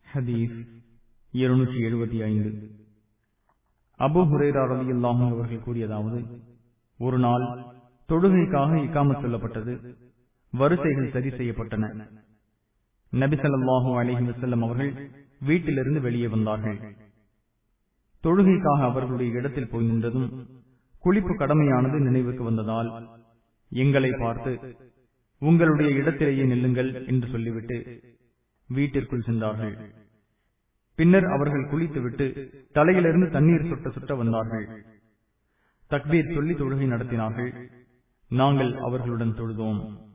ஹதீஸ் இருநூற்றி எழுபத்தி ஐந்து அபு ஹுரேரா ரவி அல்லாஹும் அவர்கள் கூறியதாவது ஒரு நாள் தொழுகைக்காக இக்காமத் சொல்லப்பட்டது வரிசைகள் சரி செய்யப்பட்டன நபிசல்லாஹூ அலிஹி வசல்லம் அவர்கள் வீட்டிலிருந்து வெளியே வந்தார்கள் தொழுகைக்காக அவர்களுடைய இடத்தில் போய் நின்றதும் குளிப்பு கடமையானது நினைவுக்கு வந்ததால் எங்களை பார்த்து உங்களுடைய இடத்திலேயே நில்லுங்கள் என்று சொல்லிவிட்டு வீட்டிற்குள் சென்றார்கள் பின்னர் அவர்கள் குளித்துவிட்டு தலையிலிருந்து தண்ணீர் சுட்ட சுட்ட வந்தார்கள் தக்பீர் சொல்லி தொழுகை நடத்தினார்கள் நாங்கள் அவர்களுடன் தொழுதோம்